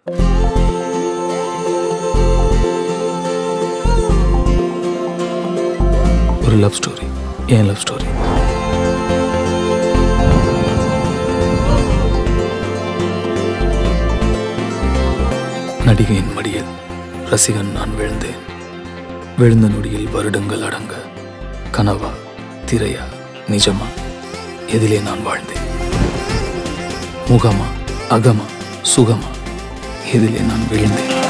ஒரு love story என் love story நடிகையின் மடியில் ரசிகன் நான் விழுந்தேன் விழுந்த நொடியில் வருடங்கள் அடங்க கனவா திரையா நிஜமா எதிலே நான் வாழ்ந்தேன் முகமா அகமா சுகமா எதிலே நான் விழுந்தேன்